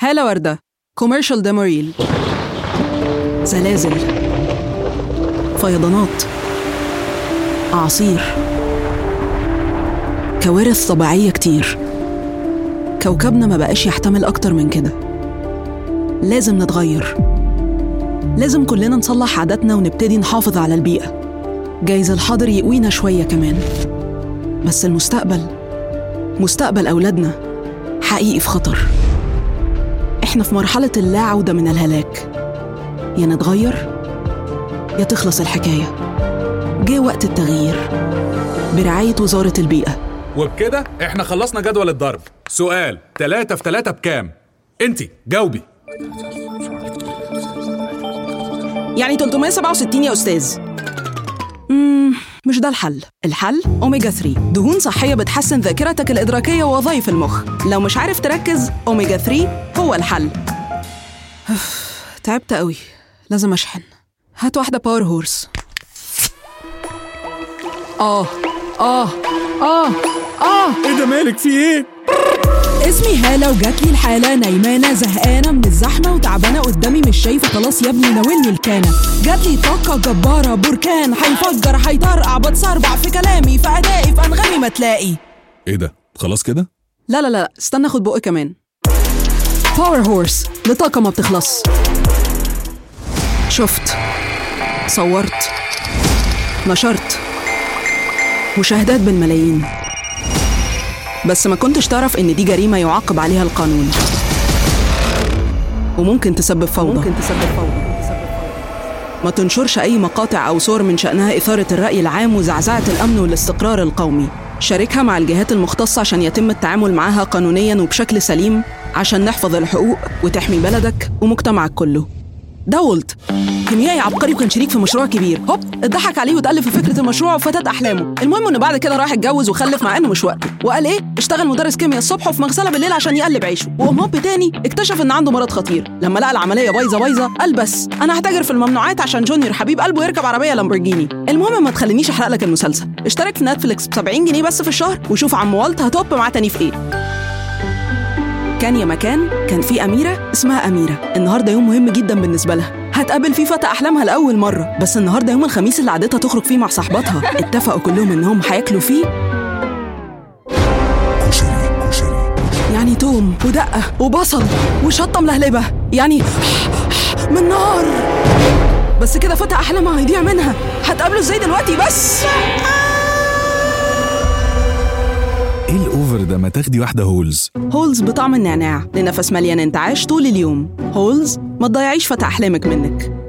هالة وردة كوميرشال دماريل زلازل فيضانات أعاصير كوارث طبيعية كتير كوكبنا ما بقاش يحتمل أكتر من كده لازم نتغير لازم كلنا نصلح عاداتنا ونبتدي نحافظ على البيئة جايز الحاضر يقوينا شوية كمان بس المستقبل مستقبل أولادنا حقيقي في خطر إحنا في مرحلة اللا عودة من الهلاك يا نتغير يا تخلص الحكاية جه وقت التغيير برعاية وزارة البيئة وبكده احنا خلصنا جدول الضرب سؤال تلاتة في تلاتة بكام انتي جاوبي يعني 367 يا أستاذ مم مش ده الحل الحل أوميجا 3 دهون صحية بتحسن ذاكرتك الإدراكية ووظائف المخ لو مش عارف تركز أوميجا 3 هو الحل تعبت قوي لازم أشحن هات واحدة باور هورس آه آه آه آه ايه ده مالك في ايه اسمي هالة وجات لي الحالة نايمانة زهقانة من الزحمة وتعبانة قدامي مش شايفة خلاص يا ابني ناولني الكانة جات لي طاقة جبارة بركان هيفجر هيطرقع بتصربع في كلامي في أدائي في أنغامي ما تلاقي ايه ده خلاص كده لا لا لا استنى اخد بقى كمان باور هورس لطاقة ما بتخلص شفت صورت نشرت مشاهدات بالملايين بس ما كنتش تعرف ان دي جريمة يعاقب عليها القانون وممكن تسبب فوضى ممكن تسبب فوضى ما تنشرش أي مقاطع أو صور من شأنها إثارة الرأي العام وزعزعة الأمن والاستقرار القومي شاركها مع الجهات المختصة عشان يتم التعامل معها قانونيا وبشكل سليم عشان نحفظ الحقوق وتحمي بلدك ومجتمعك كله ده وولت كيميائي عبقري وكان شريك في مشروع كبير هوب اتضحك عليه واتألف في فكرة المشروع وفتت أحلامه المهم إنه بعد كده راح اتجوز وخلف مع إنه مش وقته وقال إيه اشتغل مدرس كيمياء الصبح وفي مغسلة بالليل عشان يقلب عيشه وقام هوب تاني اكتشف إن عنده مرض خطير لما لقى العملية بايظة بايظة قال بس أنا هتاجر في الممنوعات عشان جونيور حبيب قلبه يركب عربية لامبورجيني المهم ما تخلينيش أحرق لك المسلسل اشترك في نتفليكس ب 70 جنيه بس في الشهر وشوف عم والت هتوب معاه تاني في إيه كان يا مكان كان في أميرة اسمها أميرة النهاردة يوم مهم جدا بالنسبة لها هتقابل فيه فتى أحلامها لأول مرة بس النهاردة يوم الخميس اللي عادتها تخرج فيه مع صاحباتها اتفقوا كلهم إنهم هياكلوا فيه كشري كشري يعني توم ودقة وبصل وشطة ملهلبة يعني من نار بس كده فتى أحلامها هيضيع منها هتقابله ازاي دلوقتي بس ايه الاوفر ده ما تاخدي واحدة هولز هولز بطعم النعناع لنفس مليان انتعاش طول اليوم هولز ما تضيعيش فتى أحلامك منك